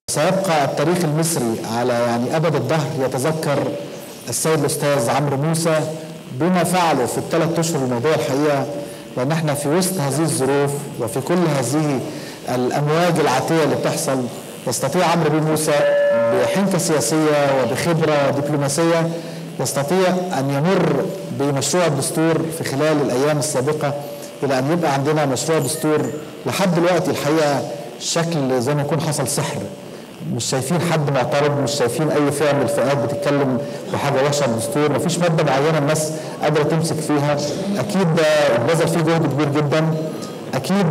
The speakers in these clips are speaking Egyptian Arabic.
سيبقى التاريخ المصري على يعني ابد الدهر يتذكر السيد الاستاذ عمرو موسى بما فعله في الثلاث اشهر الماضيه الحقيقه لان احنا في وسط هذه الظروف وفي كل هذه الامواج العاتيه اللي بتحصل يستطيع عمرو بيه موسى بحنكه سياسيه وبخبره ودبلوماسيه يستطيع ان يمر بمشروع الدستور في خلال الايام السابقه الى ان يبقى عندنا مشروع دستور لحد دلوقتي الحقيقه شكل زي ما يكون حصل سحر مش شايفين حد معترض مش شايفين اي فئه من الفئات بتتكلم بحاجه وحشه عن الدستور مفيش ماده معينه الناس قادره تمسك فيها اكيد ده اتبذل فيه جهد كبير جدا اكيد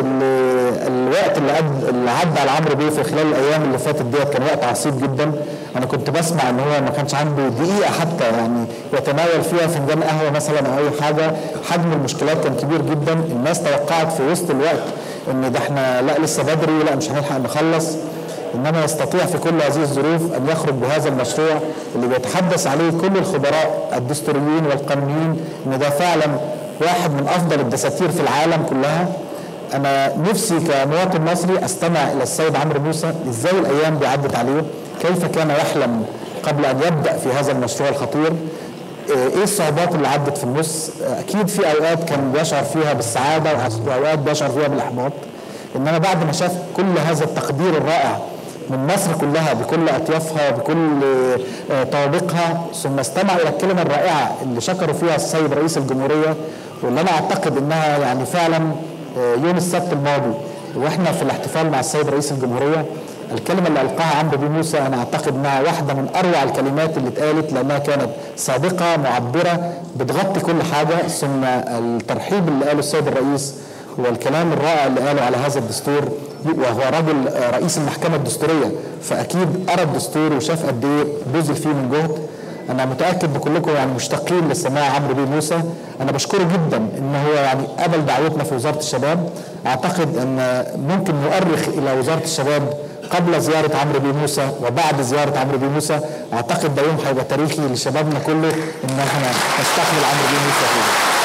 ال- الوقت اللي قد اللي عدى على عمرو بيه في خلال الايام اللي فاتت ديت كان وقت عصيب جدا انا كنت بسمع ان هو ما كانش عنده دقيقه حتى يعني يتناول فيها فنجان قهوه مثلا او اي حاجه حجم المشكلات كان كبير جدا الناس توقعت في وسط الوقت ان ده احنا لا لسه بدري لا مش هنلحق نخلص انما يستطيع في كل هذه الظروف ان يخرج بهذا المشروع اللي بيتحدث عليه كل الخبراء الدستوريين والقانونيين ان ده فعلا واحد من افضل الدساتير في العالم كلها انا نفسي كمواطن مصري استمع الى السيد عمرو موسى ازاي الايام دي عدت عليه كيف كان يحلم قبل ان يبدا في هذا المشروع الخطير ايه الصعوبات اللي عدت في النص اكيد في اوقات كان بيشعر فيها بالسعاده واوقات بيشعر فيها بالاحباط انما بعد ما شاف كل هذا التقدير الرائع من مصر كلها بكل اطيافها بكل آه، طوابقها ثم استمع الى الكلمه الرائعه اللي شكروا فيها السيد رئيس الجمهوريه واللي انا اعتقد انها يعني فعلا آه، يوم السبت الماضي واحنا في الاحتفال مع السيد رئيس الجمهوريه الكلمه اللي القاها عمرو بيه موسى انا اعتقد انها واحده من اروع الكلمات اللي اتقالت لانها كانت صادقه معبره بتغطي كل حاجه ثم الترحيب اللي قاله السيد الرئيس والكلام الرائع اللي قاله على هذا الدستور وهو رجل آه، رئيس المحكمه الدستوريه فاكيد قرا الدستور وشاف قد ايه بذل فيه من جهد انا متاكد بكلكم يعني مشتاقين لسماع عمرو بيه موسى انا بشكره جدا ان هو يعني قبل دعوتنا في وزاره الشباب اعتقد ان ممكن نؤرخ الى وزاره الشباب قبل زياره عمرو بيه موسى وبعد زياره عمرو بيه موسى اعتقد ده يوم هيبقى تاريخي لشبابنا كله ان احنا نستقبل عمرو بيه موسى فيه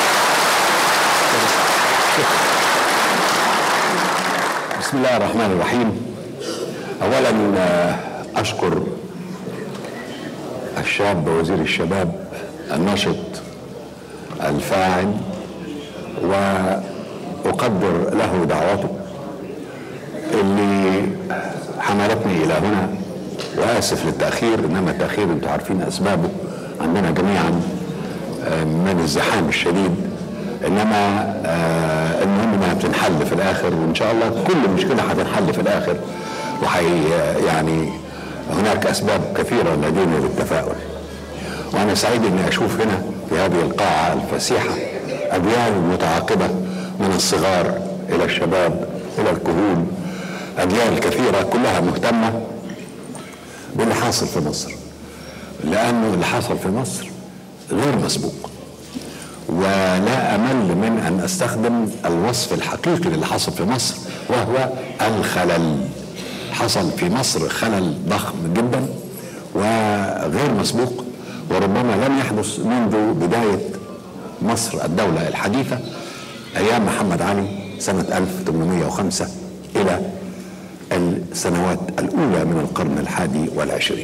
بسم الله الرحمن الرحيم اولا آه، اشكر الشاب وزير الشباب النشط الفاعل واقدر له دعوته اللي حملتني الى هنا واسف للتاخير انما التاخير انتم عارفين اسبابه عندنا جميعا آه، من الزحام الشديد انما آه، المهم انها بتنحل في الاخر وان شاء الله كل مشكله هتنحل في الاخر وحي يعني هناك اسباب كثيره لدينا للتفاؤل وانا سعيد اني اشوف هنا في هذه القاعه الفسيحه اجيال متعاقبه من الصغار الى الشباب الى الكهول اجيال كثيره كلها مهتمه باللي حاصل في مصر لانه اللي حصل في مصر غير مسبوق ولا امل من ان استخدم الوصف الحقيقي للي حصل في مصر وهو الخلل حصل في مصر خلل ضخم جدا وغير مسبوق وربما لم يحدث منذ بدايه مصر الدوله الحديثه ايام محمد علي سنه 1805 الى السنوات الاولى من القرن الحادي والعشرين.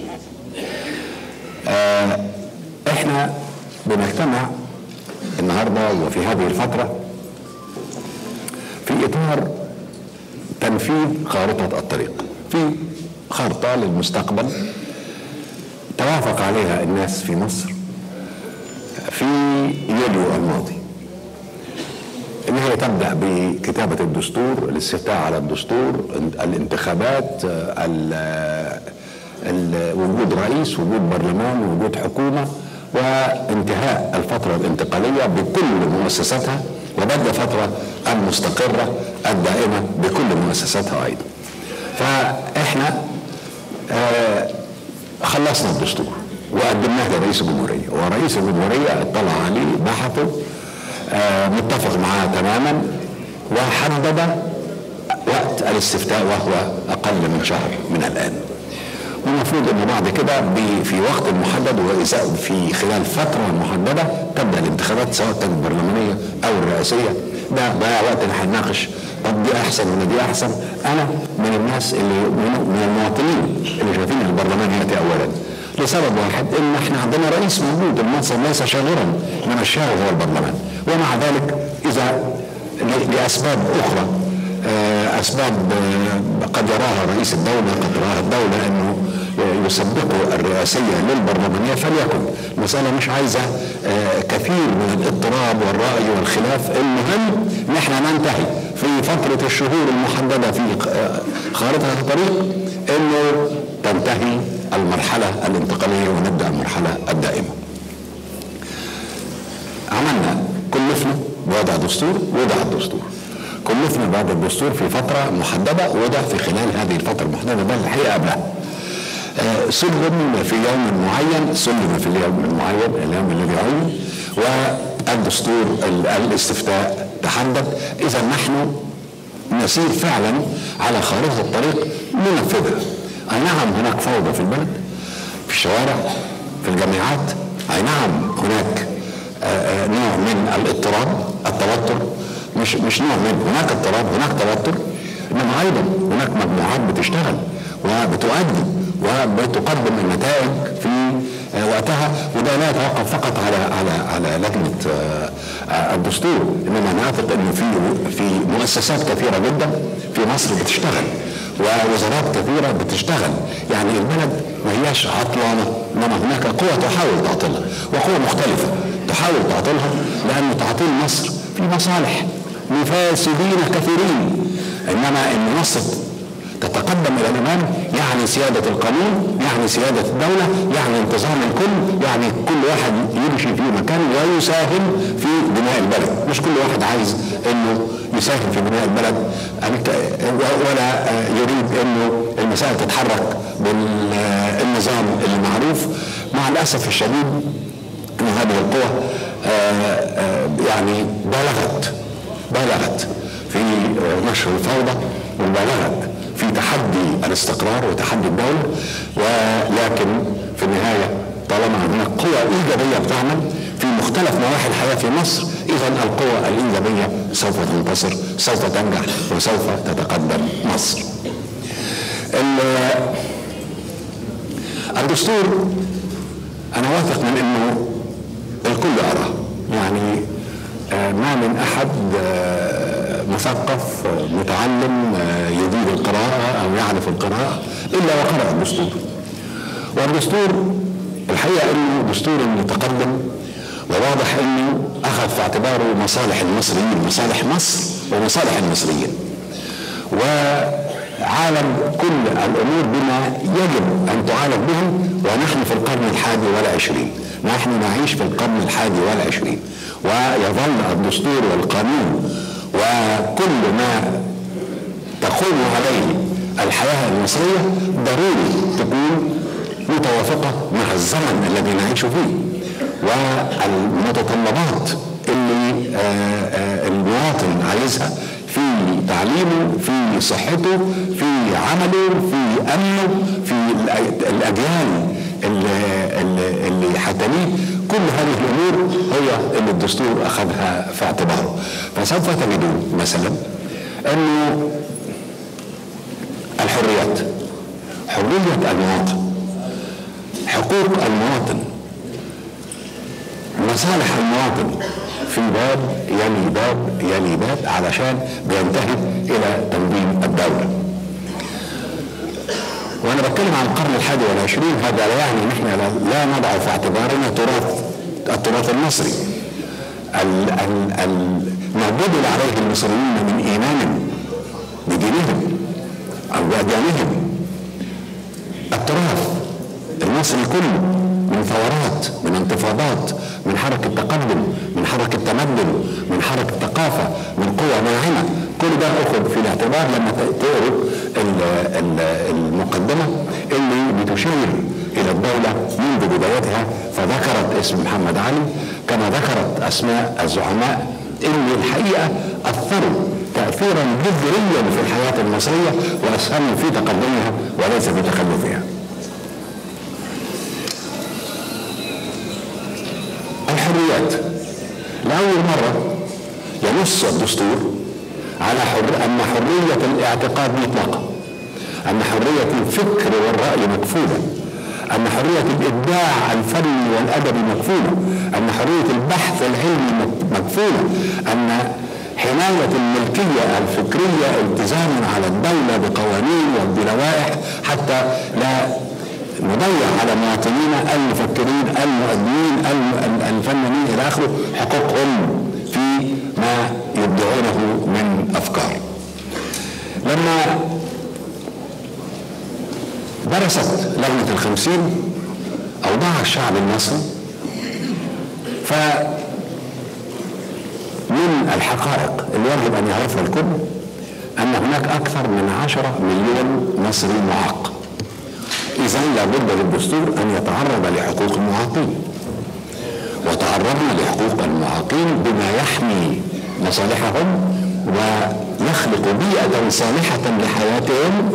آه احنا بنجتمع النهارده وفي هذه الفتره في اطار تنفيذ خارطه الطريق في خارطه للمستقبل توافق عليها الناس في مصر في يوليو الماضي اللي هي تبدا بكتابه الدستور الاستفتاء على الدستور الانتخابات ال- ال- وجود رئيس وجود برلمان وجود حكومه وانتهاء الفتره الانتقاليه بكل مؤسساتها وبدء فتره المستقره الدائمه بكل مؤسساتها ايضا. فاحنا آه خلصنا الدستور وقدمناه لرئيس الجمهوريه ورئيس الجمهوريه اطلع عليه بحثه آه متفق معاه تماما وحدد وقت الاستفتاء وهو اقل من شهر من الان والمفروض انه بعد كده ب- في وقت محدد واذا في خلال فتره محدده تبدا الانتخابات سواء كانت برلمانيه او الرئاسيه ده ضياع وقت ان احنا نناقش طب دي احسن ولا دي احسن انا من الناس اللي من المواطنين اللي شايفين البرلمان ياتي اولا لسبب واحد ان احنا عندنا رئيس موجود المنصب ليس شاغرا انما الشاغر هو البرلمان ومع ذلك اذا لاسباب اخرى اسباب قد يراها رئيس الدوله قد يراها الدوله انه يسبقوا الرئاسيه للبرلمانيه فليكن المساله مش عايزه كثير من الاضطراب والراي والخلاف المهم ان احنا ننتهي في فتره الشهور المحدده في خارطه الطريق انه تنتهي المرحله الانتقاليه ونبدا المرحله الدائمه. عملنا كلفنا بوضع دستور وضع الدستور. كلفنا بوضع الدستور في فتره محدده وضع في خلال هذه الفتره المحدده بل الحقيقه قبلها. آه سلم في يوم معين سلم في اليوم المعين اليوم الذي عين والدستور الاستفتاء تحدد اذا نحن نسير فعلا على خارطه الطريق لننفذها اي نعم هناك فوضى في البلد في الشوارع في الجامعات اي نعم هناك آآ آآ نوع من الاضطراب التوتر مش مش نوع من هناك اضطراب هناك توتر انما ايضا هناك مجموعات بتشتغل وبتؤدي وبتقدم النتائج في وقتها وده لا يتوقف فقط على على على لجنه الدستور انما انا اعتقد انه في في مؤسسات كثيره جدا في مصر بتشتغل ووزارات كثيره بتشتغل يعني البلد ما هياش عطلانه انما هناك قوى تحاول تعطلها وقوى مختلفه تحاول تعطلها لان تعطيل مصر في مصالح لفاسدين كثيرين انما ان مصر تتقدم الى الامام يعني سياده القانون يعني سياده الدوله يعني انتظام الكل يعني كل واحد يمشي في مكان ويساهم في بناء البلد مش كل واحد عايز انه يساهم في بناء البلد ولا يريد انه المسائل تتحرك بالنظام المعروف مع الاسف الشديد ان هذه القوى يعني بالغت بالغت في نشر الفوضى وبالغت في تحدي الاستقرار وتحدي الدولة ولكن في النهاية طالما عندنا قوى إيجابية بتعمل في مختلف نواحي الحياة في مصر إذا القوى الإيجابية سوف تنتصر سوف تنجح وسوف تتقدم مصر الدستور أنا واثق من أنه الكل يراه يعني ما من أحد مثقف متعلم يجيد القراءة أو يعرف القراءة إلا وقرأ الدستور والدستور الحقيقة أنه دستور متقدم وواضح أنه أخذ في اعتباره مصالح المصريين مصالح مصر ومصالح المصريين وعالم كل الأمور بما يجب أن تعالج به ونحن في القرن الحادي والعشرين نحن نعيش في القرن الحادي والعشرين ويظل الدستور والقانون وكل ما تقوم عليه الحياة المصرية ضروري تكون متوافقة مع الزمن الذي نعيش فيه والمتطلبات اللي آآ آآ المواطن عايزها في تعليمه في صحته في عمله في أمنه في الأجيال اللي, اللي, اللي حتليه كل هذه الامور هي اللي الدستور اخذها في اعتباره فسوف تجدون مثلا انه الحريات حريه المواطن حقوق المواطن مصالح المواطن في باب يلي باب يلي باب علشان بينتهي الى تنظيم الدوله وانا بتكلم عن القرن الحادي والعشرين هذا لا يعني ان احنا لا نضع في اعتبارنا تراث التراث المصري الموجود عليه المصريين من ايمان بدينهم او باديانهم التراث المصري كله من ثورات من انتفاضات من حركة تقدم من حركة تمدن من حركة ثقافة من قوة ناعمة كل ده أخذ في الاعتبار لما تقروا المقدمة اللي بتشير إلى الدولة منذ بدايتها فذكرت اسم محمد علي كما ذكرت أسماء الزعماء اللي الحقيقة أثروا تأثيرا جذريا في الحياة المصرية وأسهموا في تقدمها وليس في تخلفها الحريات لأول مرة ينص ينص الدستور على حر أن حرية الاعتقاد مطلقة أن حرية الفكر والرأي مكفولة أن حرية الإبداع الفني والأدبي مكفولة أن حرية البحث العلمي مكفولة أن حماية الملكية الفكرية التزام على الدولة بقوانين وبلوائح حتى لا نضيع على مواطنينا المفكرين المؤدين الفنانين إلى آخره حقوقهم في ما يبدعونه من أفكار لما درست لجنة الخمسين أوضاع الشعب المصري ف من الحقائق اللي يجب أن يعرفها الكل أن هناك أكثر من عشرة مليون مصري معاق إذا لابد للدستور أن يتعرض لحقوق المعاقين وتعرضنا لحقوق المعاقين بما يحمي مصالحهم ويخلق بيئة صالحة لحياتهم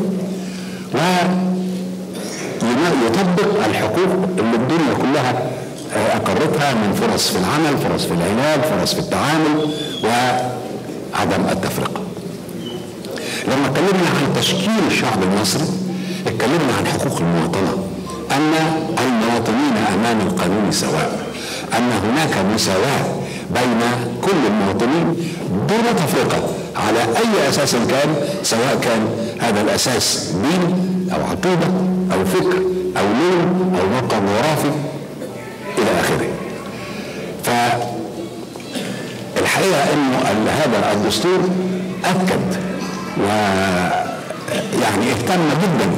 ويطبق الحقوق اللي الدنيا كلها أقرتها من فرص في العمل فرص في العلاج فرص في التعامل وعدم التفرقة لما اتكلمنا عن تشكيل الشعب المصري اتكلمنا عن حقوق المواطنة أن المواطنين أمام القانون سواء أن هناك مساواة بين كل المواطنين دون تفرقة على أي أساس كان سواء كان هذا الأساس دين أو عقيدة أو فكر أو لون أو موقع جغرافي إلى آخره فالحقيقة أنه هذا الدستور أكد ويعني اهتم جدا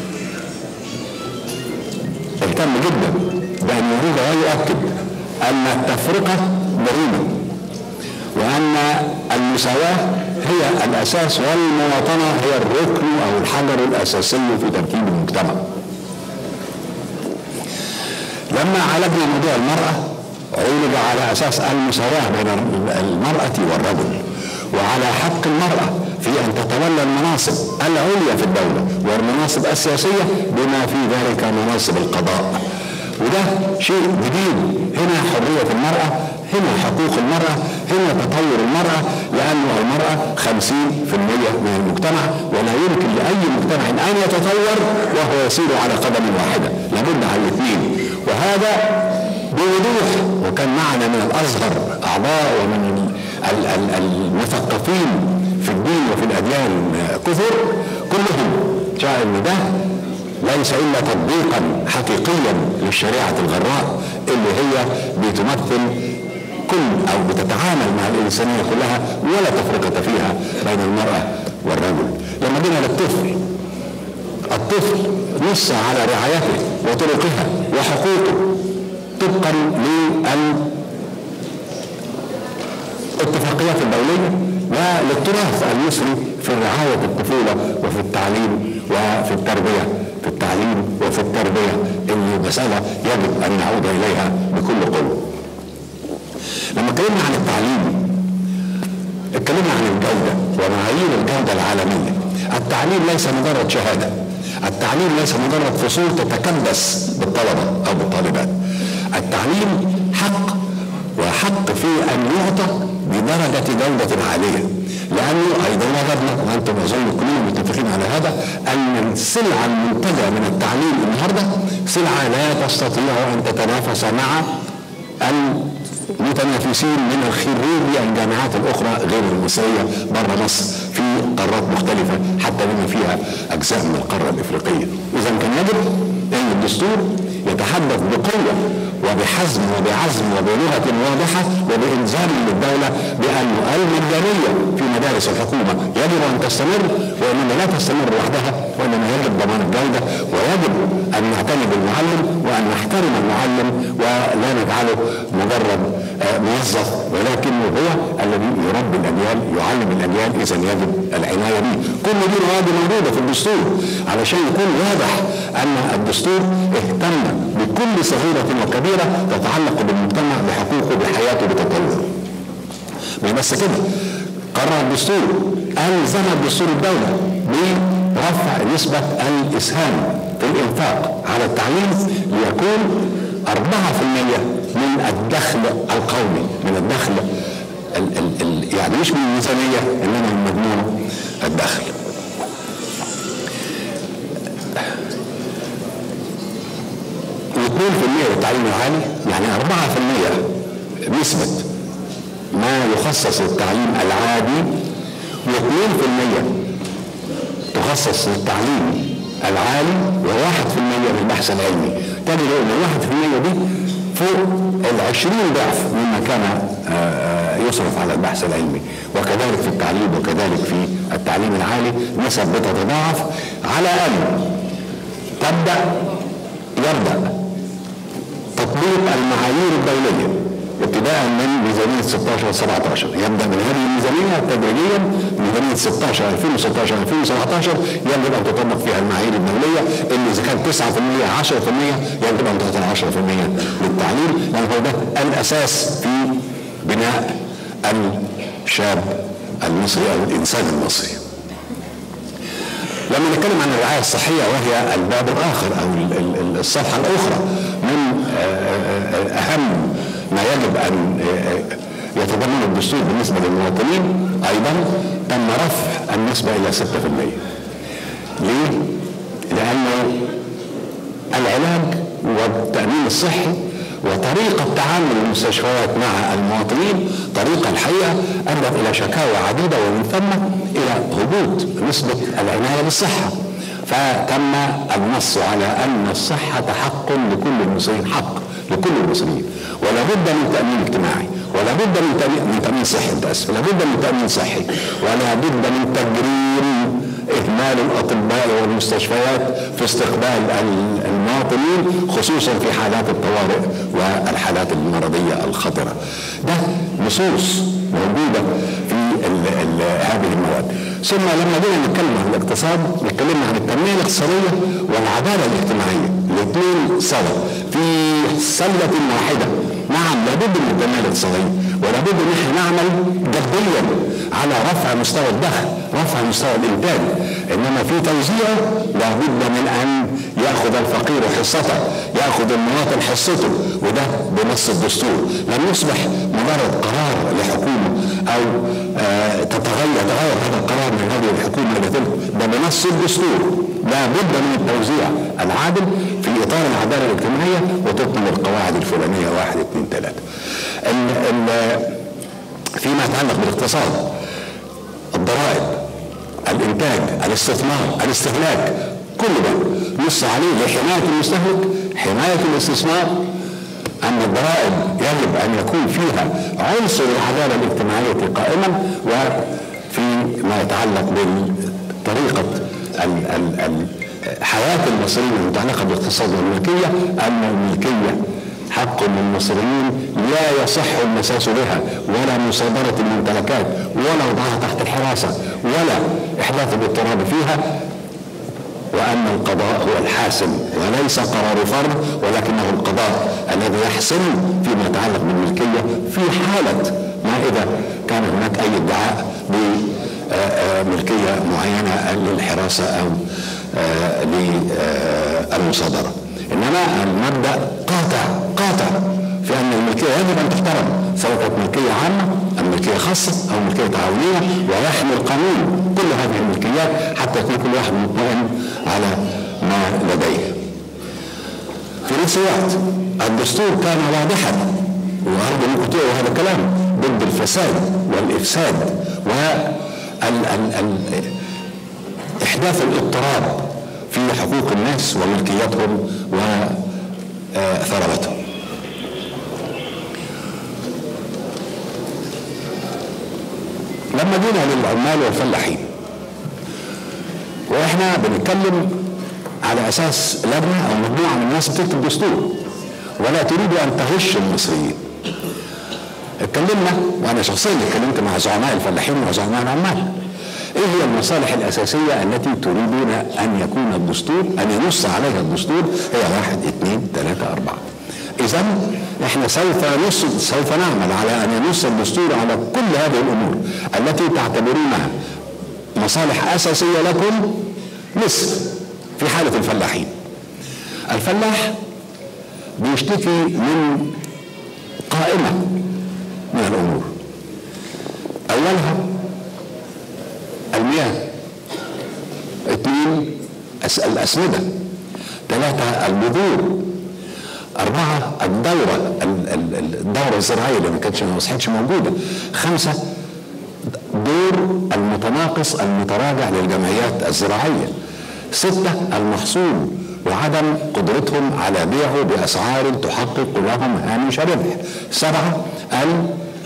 اهتم جدا بأن يريد ويؤكد أن التفرقة جريمة وأن المساواة هي الأساس والمواطنة هي الركن أو الحجر الأساسي في تركيب المجتمع لما عالجنا موضوع المرأة عولج على أساس المساواة بين المرأة والرجل وعلى حق المرأة في أن تتولى المناصب العليا في الدولة والمناصب السياسية بما في ذلك مناصب القضاء وده شيء جديد هنا حرية المرأة هنا حقوق المرأة هنا تطور المرأة لأن المرأة خمسين في المية من المجتمع ولا يمكن لأي مجتمع أن يتطور وهو يسير على قدم واحدة لابد عن الاثنين وهذا بوضوح وكان معنا من الأزهر أعضاء ومن المثقفين في الدين وفي الأديان كثر كلهم جاء ان ده ليس الا تطبيقا حقيقيا للشريعه الغراء اللي هي بتمثل كل او بتتعامل مع الانسانيه كلها ولا تفرقه فيها بين المراه والرجل لما جينا للطفل الطفل نص على رعايته وطرقها وحقوقه طبقا للاتفاقيات الدوليه وللتراث المصري في رعايه الطفوله وفي التعليم وفي التربيه في التعليم وفي التربيه اللي مساله يجب ان نعود اليها بكل قوه. لما اتكلمنا عن التعليم اتكلمنا عن الجوده ومعايير الجوده العالميه. التعليم ليس مجرد شهاده. التعليم ليس مجرد فصول تتكبس بالطلبه او بالطالبات. التعليم حق وحق في ان يعطى بدرجه جوده عاليه. لانه ايضا وجدنا وانتم اظن كلنا متفقين على هذا ان السلعه المنتجه من التعليم النهارده سلعه لا تستطيع ان تتنافس مع المتنافسين من الخريجي الجامعات الاخرى غير المصريه بره مصر في قارات مختلفه حتى بما فيها اجزاء من القاره الافريقيه. اذا كان يجب ان الدستور يتحدث بقوه وبحزم وبعزم وبلغه واضحه وبالزام للدوله بان المجانيه في مدارس الحكومه يجب ان تستمر وانما لا تستمر وحدها وانما يجب ضمان الجوده ويجب ان نعتني بالمعلم وان نحترم المعلم ولا نجعله مجرد موظف ولكنه هو الذي يربي الاجيال يعلم الاجيال اذا يجب العنايه به كل دي مواد موجوده في الدستور علشان يكون واضح ان الدستور اهتم بكل صغيره وكبيره تتعلق بالمجتمع بحقوقه بحياته بتطوره مش بس كده قرر الدستور الزم الدستور الدوله برفع نسبه الاسهام في الانفاق على التعليم ليكون 4% من الدخل القومي من الدخل ال ال ال يعني مش من الميزانيه انما من مجموع الدخل. و2% للتعليم العالي يعني 4% نسبة ما يخصص للتعليم العادي و2% تخصص للتعليم العالي و1% للبحث العلمي تجد ان الواحد في المية دي فوق العشرين ضعف مما كان آه، آه، يصرف على البحث العلمي وكذلك في التعليم وكذلك في التعليم العالي نسب بتتضاعف على ان تبدا يبدا تطبيق المعايير الدوليه ابتداء من ميزانيه 16 17 يبدا من هذه الميزانيه تدريجيا ميزانيه 16 2016 2017 يجب ان تطبق فيها المعايير الدوليه اللي اذا كانت 9% 10% يجب ان تعطي 10% للتعليم لان هو ده الاساس في بناء الشاب المصري او الانسان المصري. لما نتكلم عن الرعايه الصحيه وهي الباب الاخر او ال- ال- الصفحه الاخرى من آه، آه، آه، اهم ما يجب ان آه، يتضمن الدستور بالنسبه للمواطنين ايضا تم رفع النسبه الى 6%. ليه؟ لانه العلاج والتامين الصحي وطريقة تعامل المستشفيات مع المواطنين طريقة الحقيقة أدت إلى شكاوى عديدة ومن ثم إلى هبوط نسبة العناية بالصحة فتم النص على أن الصحة حق لكل المصريين حق لكل المصريين ولا بد من تأمين اجتماعي ولا بد من تأمين, من تأمين صحي متأسف لا بد من تأمين صحي ولا بد من تجريم إهمال الأطباء والمستشفيات في استقبال ال- المواطنين خصوصا في حالات الطوارئ والحالات المرضية الخطرة ده نصوص موجودة في ال ال هذه المواد ثم لما جينا نتكلم عن الاقتصاد اتكلمنا عن التنمية الاقتصادية والعدالة الاجتماعية الاثنين سوا في سلة واحدة نعم لابد من التنمية الاقتصادية ولابد ان احنا نعمل جديا على رفع مستوى الدخل رفع مستوى الانتاج انما في توزيعه لابد من ان ياخذ الفقير حصته ياخذ المواطن حصته وده بنص الدستور لم يصبح مجرد قرار لحكومه او آه تتغير يتغير هذا القرار من هذه الحكومه الى تلك ده بنص الدستور لابد من التوزيع العادل في اطار العداله الاجتماعيه وتطلب القواعد الفلانيه واحد اثنين ثلاثه. ال- ال- فيما يتعلق بالاقتصاد الضرائب الانتاج الاستثمار الاستهلاك كل ده نص عليه لحمايه المستهلك حمايه الاستثمار ان الضرائب يجب ان يكون فيها عنصر العداله الاجتماعيه قائما وفي ما يتعلق بطريقه ال ال ال حياه المصريين المتعلقه بالاقتصاد والملكيه ان الملكيه حق للمصريين لا يصح المساس بها ولا مصادرة الممتلكات ولا وضعها تحت الحراسة ولا إحداث الاضطراب فيها وأن القضاء هو الحاسم وليس قرار فرد ولكنه القضاء الذي يحسم فيما يتعلق بالملكية في حالة ما إذا كان هناك أي ادعاء بملكية معينة للحراسة أو آه، للمصادرة إنما المبدأ قاطع قاطع في أن الملكية يجب أن تحترم سواء كانت ملكية عامة أو ملكية خاصة أو ملكية تعاونية ويحمي القانون كل هذه الملكيات حتى يكون كل واحد مطمئن على ما لديه. في نفس الوقت الدستور كان واضحا وأرجو أنكم تقروا هذا الكلام ضد الفساد والإفساد و ال ال ال إحداث الاضطراب في حقوق الناس وملكيتهم وثروتهم. لما جينا للعمال والفلاحين واحنا بنتكلم على اساس لجنه او مجموعه من الناس بتكتب دستور ولا تريد ان تغش المصريين. اتكلمنا وانا شخصيا اتكلمت مع زعماء الفلاحين وزعماء العمال. ايه هي المصالح الاساسيه التي تريدون ان يكون الدستور ان ينص عليها الدستور هي واحد اثنين ثلاثه اربعه. اذا احنا سوف نص سوف نعمل على ان ينص الدستور على كل هذه الامور التي تعتبرونها مصالح اساسيه لكم مثل في حاله الفلاحين. الفلاح بيشتكي من قائمه من الامور. اولها المياه اثنين أس- الاسمده ثلاثه البذور أربعة الدورة ال- ال- ال- الدورة الزراعية اللي ما كانتش ما أصبحتش موجودة خمسة دور المتناقص المتراجع للجمعيات الزراعية ستة المحصول وعدم قدرتهم على بيعه بأسعار تحقق لهم هامش ربح سبعة ال-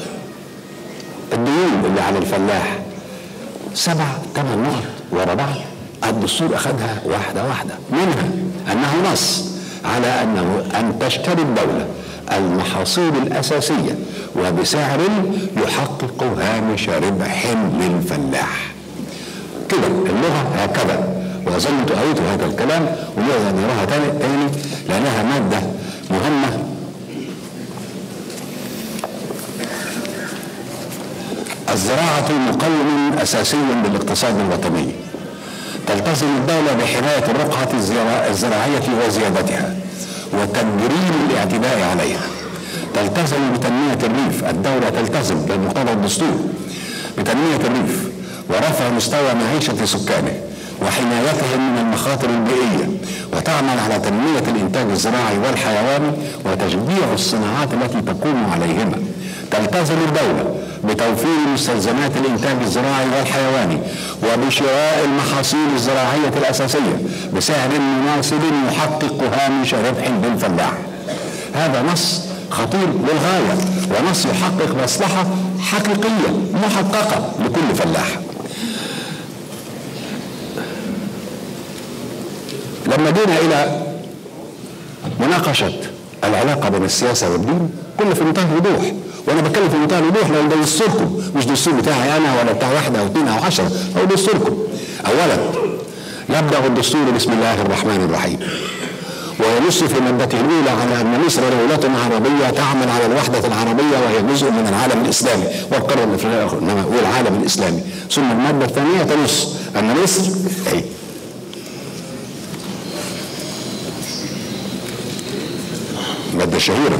الديون اللي على الفلاح سبع ثمان نقط ورا بعض الدستور اخذها واحده واحده منها انه نص على انه ان تشتري الدوله المحاصيل الاساسيه وبسعر يحقق هامش ربح للفلاح كده اللغه هكذا واظن قريت هذا الكلام ونقدر نراها تاني تاني لانها ماده مهمه الزراعة مقوم أساسي للاقتصاد الوطني تلتزم الدولة بحماية الرقعة الزرا- الزراعية وزيادتها وتجريم الاعتداء عليها تلتزم بتنمية الريف الدولة تلتزم بمقتضى الدستور بتنمية الريف ورفع مستوى معيشة سكانه وحمايتهم من المخاطر البيئية وتعمل على تنمية الإنتاج الزراعي والحيواني وتشجيع الصناعات التي تقوم عليهما تلتزم الدولة بتوفير مستلزمات الإنتاج الزراعي والحيواني وبشراء المحاصيل الزراعية الأساسية بسعر مناسب يحقق هامش ربح للفلاح هذا نص خطير للغاية ونص يحقق مصلحة حقيقية محققة لكل فلاح لما جينا إلى مناقشة العلاقة بين السياسة والدين كله في منتهى الوضوح وانا بتكلم في منتهى الوضوح لان ده دستوركم مش دستور بتاعي انا ولا بتاع واحد او اثنين او عشرة هو دستوركم اولا يبدا الدستور بسم الله الرحمن الرحيم وينص في مادته الاولى على ان مصر دوله عربيه تعمل على الوحده العربيه وهي جزء من العالم الاسلامي والقاره الافريقيه الاخرى انما هو العالم الاسلامي ثم الماده الثانيه تنص ان مصر اي الماده الشهيره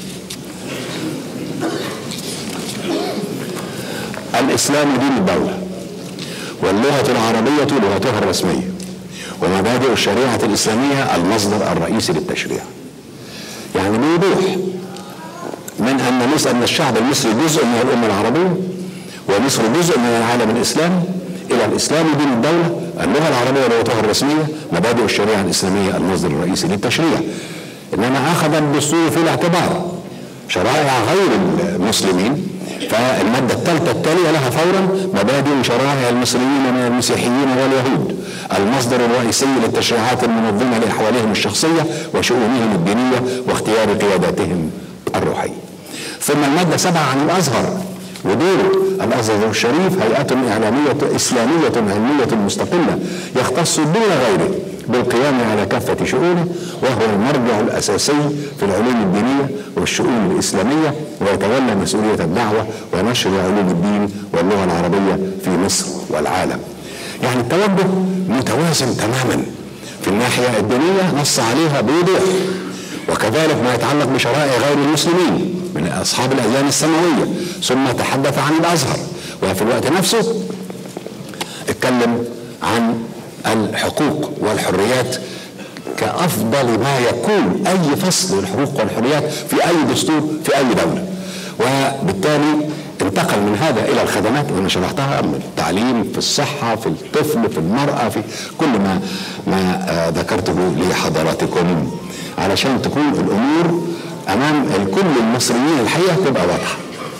الاسلام دين الدوله واللغه العربيه لغتها الرسميه ومبادئ الشريعه الاسلاميه المصدر الرئيسي للتشريع يعني بوضوح من ان مصر ان الشعب المصري جزء من الامه العربيه ومصر جزء من العالم الاسلامي الى الاسلام دين الدوله اللغه العربيه لغتها الرسميه مبادئ الشريعه الاسلاميه المصدر الرئيسي للتشريع انما اخذ الدستور في الاعتبار شرائع غير المسلمين فالمادة الثالثة التالية لها فورا مبادئ شرائع المصريين من المسيحيين واليهود المصدر الرئيسي للتشريعات المنظمة لأحوالهم الشخصية وشؤونهم الدينية واختيار قياداتهم الروحية ثم المادة سبعة عن الأزهر ودور الازهر الشريف هيئه اعلاميه اسلاميه علميه مستقله يختص دون غيره بالقيام على كافه شؤونه وهو المرجع الاساسي في العلوم الدينيه والشؤون الاسلاميه ويتولى مسؤوليه الدعوه ونشر علوم الدين واللغه العربيه في مصر والعالم. يعني التوجه متوازن تماما في الناحيه الدينيه نص عليها بوضوح وكذلك ما يتعلق بشرائع غير المسلمين من اصحاب الاذان السماويه ثم تحدث عن الازهر وفي الوقت نفسه اتكلم عن الحقوق والحريات كافضل ما يكون اي فصل للحقوق والحريات في اي دستور في اي دوله وبالتالي انتقل من هذا الى الخدمات وانا شرحتها من التعليم في الصحه في الطفل في المراه في كل ما ما آه ذكرته لحضراتكم علشان تكون الامور امام الكل المصريين الحقيقه تبقى واضحه.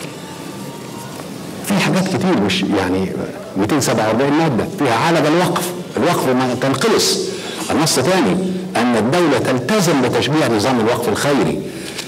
في حاجات كتير مش يعني 247 ماده فيها عالج الوقف، الوقف ما تنقلص. النص الثاني ان الدوله تلتزم بتشجيع نظام الوقف الخيري.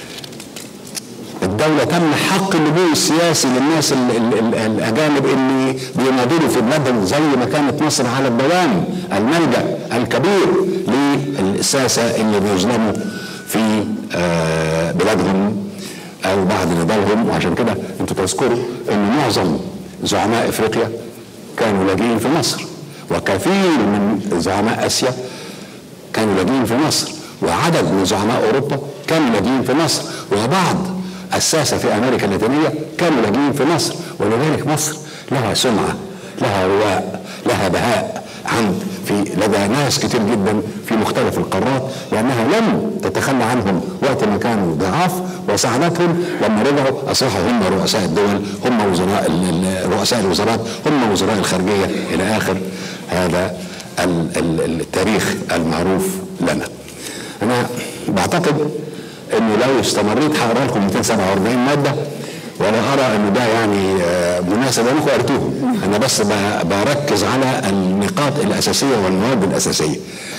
الدولة تمنح حق النمو السياسي للناس ال ال ال الأجانب اللي بينادلوا في بلادهم زي ما كانت مصر على الدوام الملجأ الكبير للساسة اللي بيظلموا في آه بلادهم أو بعد نضالهم وعشان كده أنتوا تذكروا أن معظم زعماء إفريقيا كانوا لاجئين في مصر وكثير من زعماء آسيا كانوا لاجئين في مصر وعدد من زعماء أوروبا كانوا لاجئين في مصر وبعض الساسة في أمريكا اللاتينية كانوا لاجئين في مصر ولذلك مصر لها سمعه لها رواء لها بهاء عند في لدى ناس كتير جدا في مختلف القارات لانها لم تتخلى عنهم وقت ما كانوا ضعاف وساعدتهم لما رجعوا اصبحوا هم رؤساء الدول هم وزراء ال- ال- رؤساء الوزارات هم وزراء الخارجيه الى اخر هذا ال- ال- التاريخ المعروف لنا. انا بعتقد انه لو استمريت هقرا لكم 247 ماده ولا ارى انه ده يعني آه، مناسب انكم قريتوهم انا بس ب- بركز على النقاط الاساسيه والمواد الاساسيه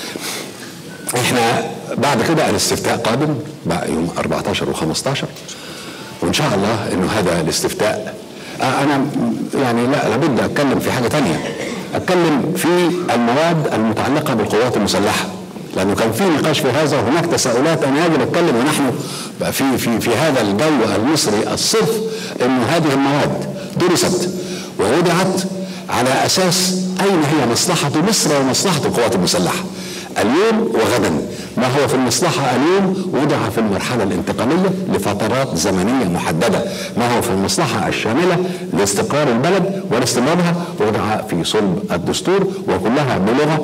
احنا بعد كده الاستفتاء قادم بقى يوم 14 و15 وان شاء الله انه هذا الاستفتاء آه، انا م- يعني لا لابد اتكلم في حاجه تانية اتكلم في المواد المتعلقه بالقوات المسلحه لانه كان في نقاش في هذا وهناك تساؤلات انا يجب اتكلم ونحن بقى في في في هذا الجو المصري الصرف انه هذه المواد درست ووضعت على اساس اين هي مصلحه مصر ومصلحه القوات المسلحه اليوم وغدا ما هو في المصلحة اليوم وضع في المرحلة الانتقالية لفترات زمنية محددة ما هو في المصلحة الشاملة لاستقرار البلد ولاستمرارها وضع في صلب الدستور وكلها بلغة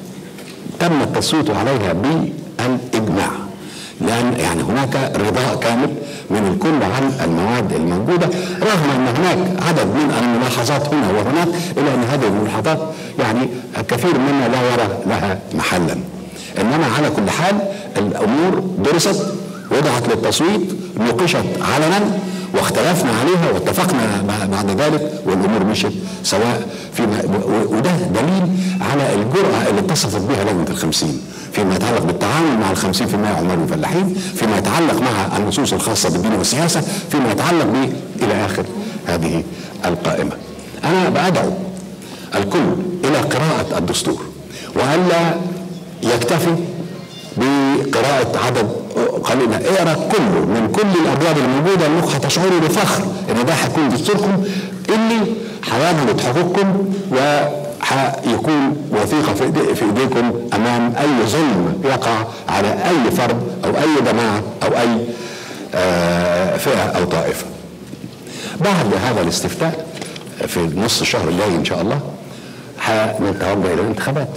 تم التصويت عليها بالإجماع لأن يعني هناك رضاء كامل من الكل عن المواد الموجودة رغم أن هناك عدد من الملاحظات هنا وهناك إلا أن هذه الملاحظات يعني كثير منا لا يرى لها محلا إنما على كل حال الأمور درست وضعت للتصويت نوقشت علنا واختلفنا عليها واتفقنا ب- بعد ذلك والامور مشت سواء فيما و- وده دليل على الجرأه اللي اتصفت بها لجنه الخمسين فيما يتعلق بالتعامل مع الخمسين في المية عمال الفلاحين فيما يتعلق مع النصوص الخاصة بالدين والسياسة فيما يتعلق به إلى آخر هذه القائمة أنا بدعو الكل إلى قراءة الدستور وألا يكتفي بقراءة عدد قليل اقرا كله من كل الابواب الموجوده انكم هتشعروا بفخر ان ده هيكون دستوركم اللي هيضبط حقوقكم وهيكون وثيقه في إيدي- في ايديكم امام اي ظلم يقع على اي فرد او اي جماعه او اي آه، فئه او طائفه. بعد هذا الاستفتاء في نص الشهر الجاي ان شاء الله هنتوجه الى الانتخابات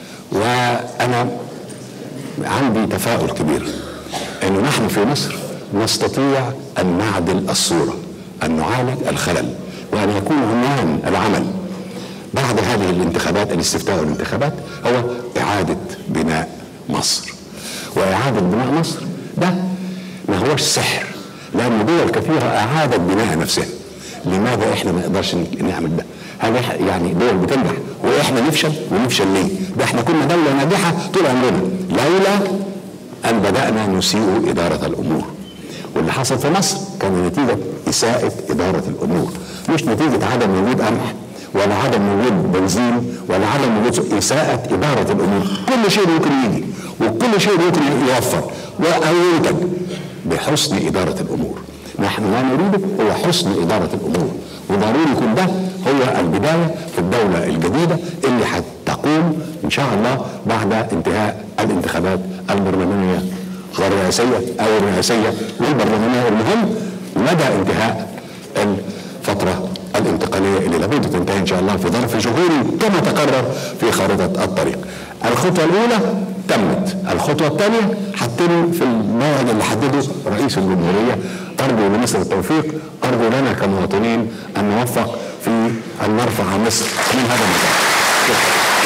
وانا عندي تفاؤل كبير انه نحن في مصر نستطيع ان نعدل الصوره ان نعالج الخلل وان يكون عنوان العمل بعد هذه الانتخابات الاستفتاء والانتخابات هو اعاده بناء مصر واعاده بناء مصر ده ما هوش سحر لان دول كثيره اعادت بناء نفسها لماذا احنا ما نقدرش نعمل ده هذا يعني دول بتنجح واحنا نفشل ونفشل ليه ده احنا كنا دوله ناجحه طول عمرنا لولا ان بدانا نسيء اداره الامور واللي حصل في مصر كان نتيجه اساءه اداره الامور مش نتيجه عدم وجود قمح ولا عدم وجود بنزين ولا عدم وجود اساءه اداره الامور كل شيء ممكن يجي وكل شيء ممكن يوفر او ينتج بحسن اداره الامور نحن ما نريده هو حسن اداره الامور وضروري يكون ده هو البدايه في الدوله الجديده اللي هتقوم ان شاء الله بعد انتهاء الانتخابات البرلمانيه والرئاسيه او الرئاسيه والبرلمانيه المهم مدى انتهاء الفتره الانتقاليه اللي لابد تنتهي ان شاء الله في ظرف شهور كما تقرر في خارطه الطريق. الخطوه الاولى تمت، الخطوه الثانيه هتتم في الموعد اللي حدده رئيس الجمهوريه ارجو لمصر التوفيق، ارجو لنا كمواطنين ان نوفق في ان نرفع مصر من هذا المكان. شكرا.